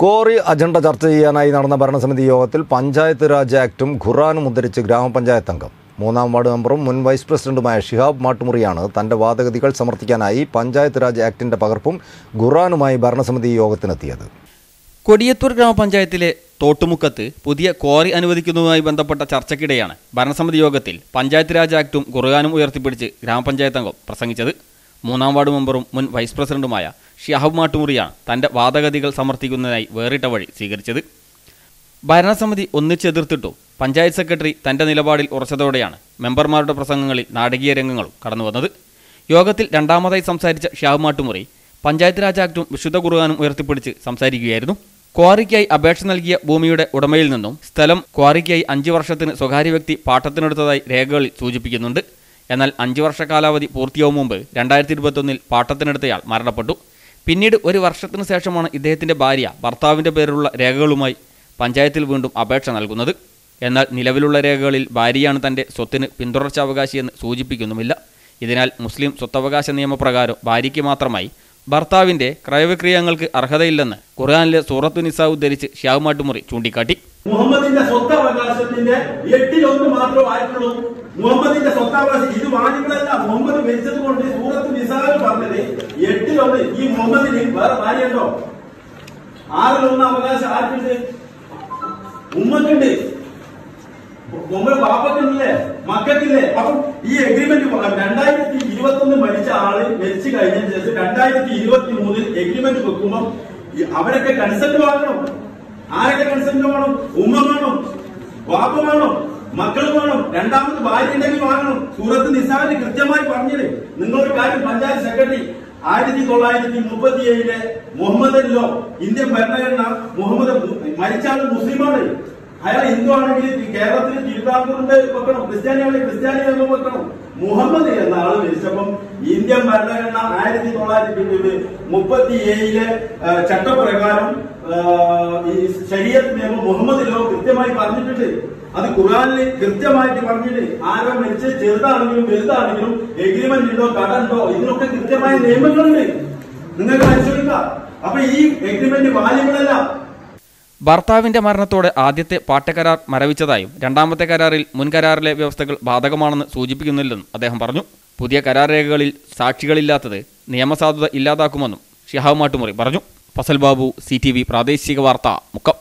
quarry agenda ചർച്ച ചെയ്യാനായി നടന്ന ഭരണസമിതി യോഗത്തിൽ പഞ്ചായത്ത് രാജ് ആക്ടും ഖുറാനും ഉദ്ധരിച്ച് ഗ്രാമപഞ്ചായത്ത് അംഗം മൂന്നാം വാർഡ് മെമ്പറും മുൻ വൈസ് പ്രസിഡന്റുമായ ഷിഹാബ് മാട്ടുമുറിയാണ് തന്റെ വാദഗതികൾ സമർത്ഥിക്കാനായി പഞ്ചായത്ത് രാജ് ആക്ടിന്റെ പകർപ്പും ഖുറാനുമായി ഭരണസമിതി യോഗത്തിനെത്തിയത് കൊടിയത്തൂർ ഗ്രാമപഞ്ചായത്തിലെ തോട്ടുമുക്കത്ത് പുതിയ ക്വാറി അനുവദിക്കുന്നതുമായി ബന്ധപ്പെട്ട ചർച്ചയ്ക്കിടെയാണ് ഭരണസമിതി യോഗത്തിൽ പഞ്ചായത്ത് രാജ് ആക്ടും ഖുർആാനും ഉയർത്തിപ്പിടിച്ച് ഗ്രാമപഞ്ചായത്ത് അംഗം പ്രസംഗിച്ചത് മൂന്നാം വാർഡ് മെമ്പറും മുൻ വൈസ് പ്രസിഡന്റുമായ ഷിയാഹബ് മാട്ടുമുറിയാണ് തന്റെ വാദഗതികൾ സമർത്ഥിക്കുന്നതിനായി വേറിട്ട വഴി സ്വീകരിച്ചത് ഭരണസമിതി ഒന്നിച്ചെതിർത്തിട്ടു പഞ്ചായത്ത് സെക്രട്ടറി തന്റെ നിലപാടിൽ ഉറച്ചതോടെയാണ് മെമ്പർമാരുടെ പ്രസംഗങ്ങളിൽ നാടകീയ രംഗങ്ങളും കടന്നുവന്നത് യോഗത്തിൽ രണ്ടാമതായി സംസാരിച്ച ഷിയാഹബ് മാട്ടുമുറി പഞ്ചായത്ത് രാജ് ആക്ടും വിശുദ്ധ ഖുർആാനും ഉയർത്തിപ്പിടിച്ച് സംസാരിക്കുകയായിരുന്നു ക്വാറിക്കായി അപേക്ഷ നൽകിയ ഭൂമിയുടെ ഉടമയിൽ നിന്നും സ്ഥലം ക്വാറിക്കായി അഞ്ച് വർഷത്തിന് സ്വകാര്യ വ്യക്തി പാട്ടത്തിനെടുത്തതായി രേഖകളിൽ സൂചിപ്പിക്കുന്നുണ്ട് എന്നാൽ അഞ്ച് വർഷ കാലാവധി പൂർത്തിയാവും മുമ്പ് രണ്ടായിരത്തി ഇരുപത്തൊന്നിൽ പാട്ടത്തിനെടുത്തയാൾ മരണപ്പെട്ടു പിന്നീട് ഒരു വർഷത്തിനു ശേഷമാണ് ഇദ്ദേഹത്തിന്റെ ഭാര്യ ഭർത്താവിന്റെ പേരിലുള്ള രേഖകളുമായി പഞ്ചായത്തിൽ വീണ്ടും അപേക്ഷ നൽകുന്നത് എന്നാൽ നിലവിലുള്ള രേഖകളിൽ ഭാര്യയാണ് തന്റെ സ്വത്തിന് പിന്തുടർച്ചാവകാശിയെന്ന് സൂചിപ്പിക്കുന്നുമില്ല ഇതിനാൽ മുസ്ലിം സ്വത്തവകാശ നിയമപ്രകാരം ഭാര്യയ്ക്ക് മാത്രമായി ഭർത്താവിന്റെ ക്രയവിക്രയങ്ങൾക്ക് അർഹതയില്ലെന്ന് ഖുർആാനിലെ സൂറത്തു നിസ ഉദ്ധരിച്ച് ഷ്യാവ് മാട്ടുമുറി ചൂണ്ടിക്കാട്ടി മുഹമ്മദിന്റെ സ്വത്തവകാശത്തിന്റെ എട്ടിലൊന്ന് മാത്രമേ ആയിട്ടുള്ളൂ മുഹമ്മദിന്റെ സ്വത്തവകാശം ഇത് വാദികളല്ല മുഹമ്മദ് മരിച്ചത് കൊണ്ട് സൂറത്ത് നിസാൽ പറഞ്ഞത് എട്ടിലൊന്ന് ഈ മുഹമ്മദിന് വേറെ ഭാര്യയുണ്ടോ ആറിലൊന്ന് അവകാശം ആർക്കുണ്ട് ഉമ്മക്കുണ്ട് മുമ്പ് പാപ്പക്കുണ്ടല്ലേ മക്കൾക്കില്ലേ അപ്പം ഈ എഗ്രിമെന്റ് രണ്ടായിരത്തി ഇരുപത്തി ഒന്ന് മരിച്ച ആള് മരിച്ചു കഴിഞ്ഞതിന് ശേഷം രണ്ടായിരത്തി ഇരുപത്തി മൂന്നിൽ എഗ്രിമെന്റ് വെക്കുമ്പോൾ ഈ അവരൊക്കെ കൺസെന്റ് വാങ്ങണം ആരൊക്കെ കൺസെന്റ് വേണം ഉമ്മ വേണം വാപ്പ വേണം മക്കൾ വേണം രണ്ടാമത് ഭാര്യ ഉണ്ടെങ്കിൽ വാങ്ങണം സൂറത്ത് നിസാറിന് കൃത്യമായി പറഞ്ഞത് നിങ്ങളൊരു കാര്യം പഞ്ചായത്ത് സെക്രട്ടറി ആയിരത്തി തൊള്ളായിരത്തി മുപ്പത്തി ഏഴിലെ മുഹമ്മദ് ലോ ഇന്ത്യൻ ഭരണഘടന മുഹമ്മദ് മരിച്ചാണ് മുസ്ലിമാണ് അയാൾ ഹിന്ദു ആണെങ്കിൽ കേരളത്തിൽ തിരുവിതാംകൂറിന്റെ വെക്കണം ക്രിസ്ത്യാനിയാണെങ്കിൽ ക്രിസ്ത്യാനി എന്ന് വെക്കണം മുഹമ്മദ് എന്ന ആള് മരിച്ചപ്പം ഇന്ത്യൻ ഭരണഘടന ആയിരത്തി തൊള്ളായിരത്തി മുപ്പത്തി ഏഴിലെ ചട്ടപ്രകാരം ആ, ഈ ശരീരത്ത് നിയമം മുഹമ്മദ് ലോ കൃത്യമായി പറഞ്ഞിട്ടുണ്ട് അത് ഖുറാനിൽ കൃത്യമായിട്ട് പറഞ്ഞിട്ട് ആരോ മരിച്ച് ചെറുതാണെങ്കിലും വലുതാണെങ്കിലും എഗ്രിമെന്റ് ഉണ്ടോ കട ഉണ്ടോ ഇതിനൊക്കെ കൃത്യമായ നിയമങ്ങളുണ്ട് നിങ്ങൾക്ക് പരിശോധിക്കാം അപ്പൊ ഈ എഗ്രിമെന്റ് വാല്യങ്ങളല്ല ഭർത്താവിന്റെ മരണത്തോടെ ആദ്യത്തെ പാട്ടക്കരാർ മരവിച്ചതായും രണ്ടാമത്തെ കരാറിൽ മുൻ കരാറിലെ വ്യവസ്ഥകൾ ബാധകമാണെന്ന് സൂചിപ്പിക്കുന്നില്ലെന്നും അദ്ദേഹം പറഞ്ഞു പുതിയ കരാർ രേഖകളിൽ സാക്ഷികളില്ലാത്തത് നിയമസാധുത ഇല്ലാതാക്കുമെന്നും ഷിഹാബ് മാട്ടുമുറി പറഞ്ഞു ഫസൽ ബാബു സി പ്രാദേശിക വാർത്ത മുക്കം